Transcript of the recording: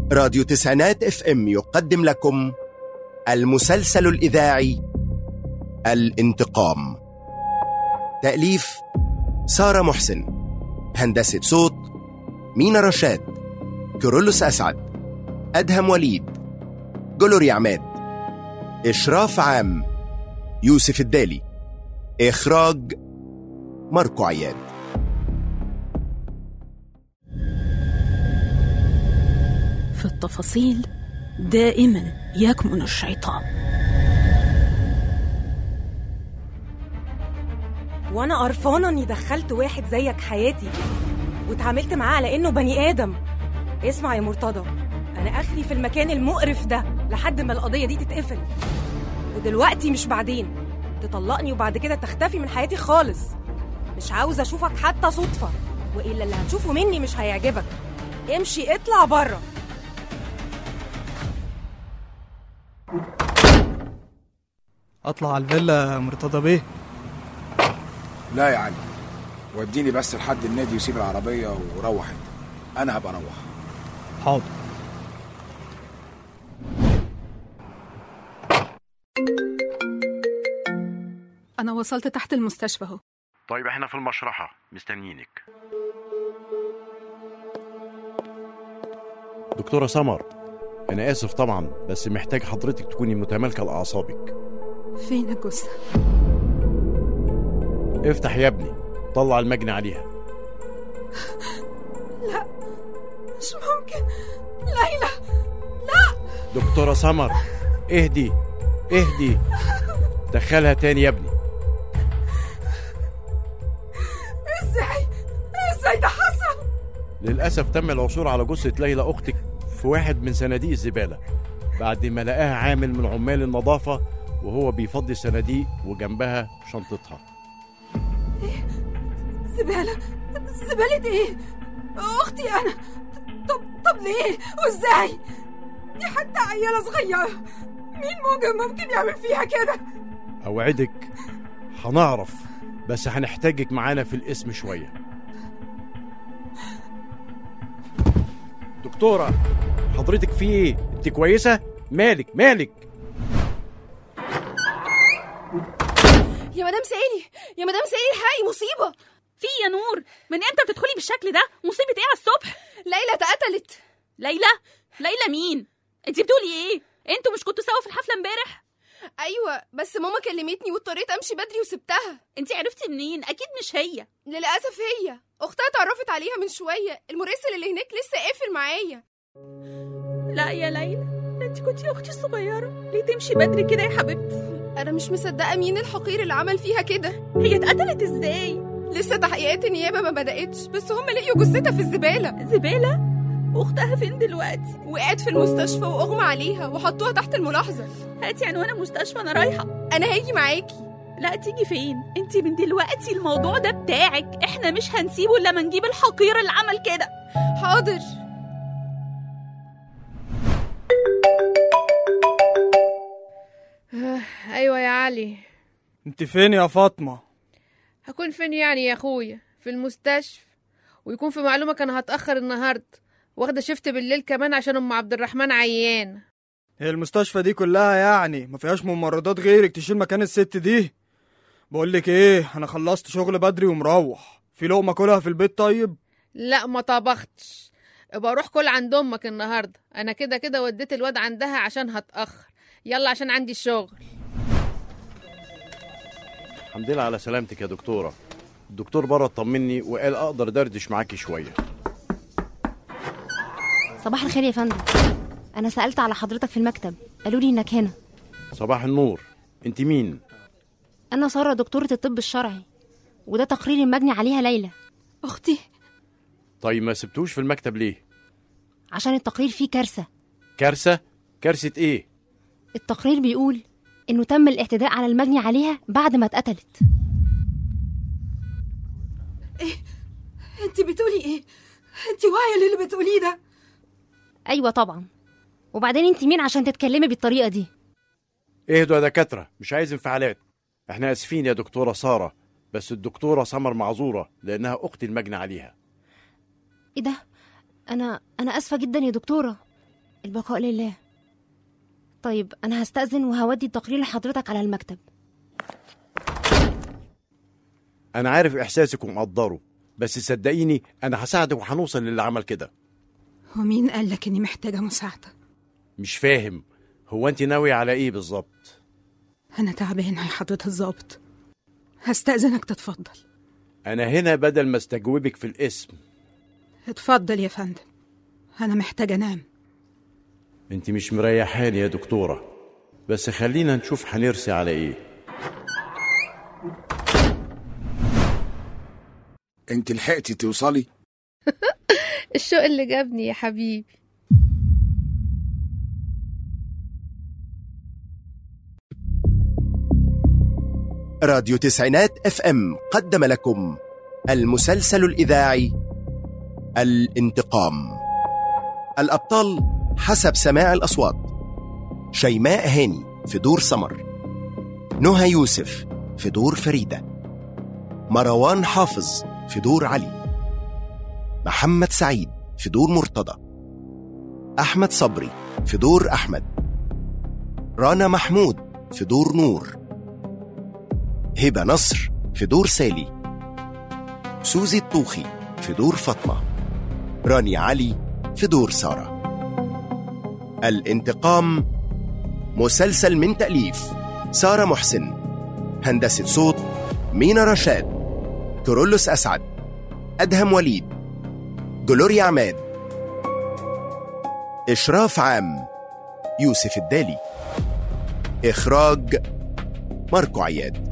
راديو تسعينات اف ام يقدم لكم المسلسل الإذاعي الانتقام تأليف سارة محسن هندسة صوت مينا رشاد كيرلس أسعد أدهم وليد جلوري عماد إشراف عام يوسف الدالي إخراج ماركو عياد في التفاصيل دائما يكمن الشيطان وانا قرفانه اني دخلت واحد زيك حياتي واتعاملت معاه على انه بني ادم اسمع يا مرتضى انا اخري في المكان المقرف ده لحد ما القضيه دي تتقفل ودلوقتي مش بعدين تطلقني وبعد كده تختفي من حياتي خالص مش عاوزه اشوفك حتى صدفه والا اللي هتشوفه مني مش هيعجبك امشي اطلع بره اطلع على الفيلا يا مرتضى بيه لا يا علي وديني بس لحد النادي وسيب العربية وروح انت انا هبقى اروح حاضر أنا وصلت تحت المستشفى أهو طيب احنا في المشرحة مستنيينك دكتورة سمر أنا آسف طبعا بس محتاج حضرتك تكوني متمالكة لأعصابك فين الجثة؟ افتح يا ابني طلع المجني عليها مش ممكن ليلى دكتورة سمر اهدي اهدي دخلها تاني يا ابني ازاي ازاي ده حصل للأسف تم العثور على جثة ليلى أختك في واحد من صناديق الزبالة بعد ما لقاها عامل من عمال النظافة وهو بيفضي الصناديق وجنبها شنطتها زبالة زبالة ايه؟ اختي انا طب طب ليه؟ وازاي؟ دي حتى عيالة صغيرة مين ممكن ممكن يعمل فيها كده؟ أوعدك هنعرف بس هنحتاجك معانا في الاسم شوية دكتورة حضرتك في ايه؟ انت كويسة؟ مالك مالك؟ يا مدام سالي يا مدام سالي الحقي مصيبه في يا نور من امتى بتدخلي بالشكل ده مصيبه ايه على الصبح ليلى اتقتلت ليلى ليلى مين انت بتقولي ايه انتوا مش كنتوا سوا في الحفله امبارح ايوه بس ماما كلمتني واضطريت امشي بدري وسبتها انت عرفتي منين اكيد مش هي للاسف هي اختها اتعرفت عليها من شويه المراسل اللي هناك لسه قافل معايا لا يا ليلى انت كنتي اختي الصغيره ليه تمشي بدري كده يا حبيبتي انا مش مصدقه مين الحقير اللي عمل فيها كده هي اتقتلت ازاي لسه تحقيقات النيابه ما بداتش بس هم لقيوا جثتها في الزباله زباله واختها فين دلوقتي وقعت في المستشفى واغمى عليها وحطوها تحت الملاحظه هاتي عنوان المستشفى انا رايحه انا هاجي معاكي لا تيجي فين انت من دلوقتي الموضوع ده بتاعك احنا مش هنسيبه الا لما نجيب الحقير اللي عمل كده حاضر ايوه يا علي انت فين يا فاطمه هكون فين يعني يا اخويا في المستشفى ويكون في معلومك انا هتاخر النهارده واخده شفت بالليل كمان عشان ام عبد الرحمن عيان هي المستشفى دي كلها يعني ما فيهاش ممرضات غيرك تشيل مكان الست دي بقول لك ايه انا خلصت شغل بدري ومروح في لقمه كلها في البيت طيب لا ما طبختش ابقى روح كل عند امك النهارده انا كده كده وديت الواد عندها عشان هتاخر يلا عشان عندي الشغل الحمد لله على سلامتك يا دكتورة الدكتور بره طمني وقال اقدر دردش معاكي شوية صباح الخير يا فندم انا سالت على حضرتك في المكتب قالوا لي انك هنا صباح النور انت مين انا ساره دكتوره الطب الشرعي وده تقرير المجني عليها ليلى أختي طيب ما سبتوش في المكتب ليه عشان التقرير فيه كارثه كارثة كارثة ايه التقرير بيقول انه تم الاعتداء على المجني عليها بعد ما اتقتلت انت بتقولي ايه؟ انت واعية للي بتقوليه ده ايوه طبعا وبعدين انت مين عشان تتكلمي بالطريقه دي اهدوا يا دكاترة مش عايز انفعالات احنا اسفين يا دكتورة سارة بس الدكتورة سمر معذورة لانها اختي المجني عليها ايه ده انا انا اسفه جدا يا دكتوره البقاء لله طيب انا هستأذن وهودي التقرير لحضرتك على المكتب انا عارف احساسك ومقدره بس صدقيني انا هساعدك وهنوصل للي عمل كده ومين قال لك اني محتاجة مساعدة مش فاهم هو انت ناوي على ايه بالظبط انا تعبانة يا حضرة الظابط هستأذنك تتفضل انا هنا بدل ما استجوبك في الاسم اتفضل يا فندم انا محتاجة انام انت مش مريحاني يا دكتورة بس خلينا نشوف هنرسي على ايه انت لحقتي توصلي الشوق اللي جابني يا حبيبي راديو تسعينات اف ام قدم لكم المسلسل الاذاعي الانتقام الابطال حسب سماع الاصوات شيماء هاني في دور سمر نهى يوسف في دور فريده مروان حافظ في دور علي محمد سعيد في دور مرتضى احمد صبري في دور احمد رانا محمود في دور نور هبة نصر في دور سالي سوزي الطوخي في دور فاطمة راني علي في دور سارة الانتقام مسلسل من تأليف سارة محسن هندسة صوت مينا رشاد كورولوس أسعد أدهم وليد جلوريا عماد إشراف عام يوسف الدالي إخراج ماركو عياد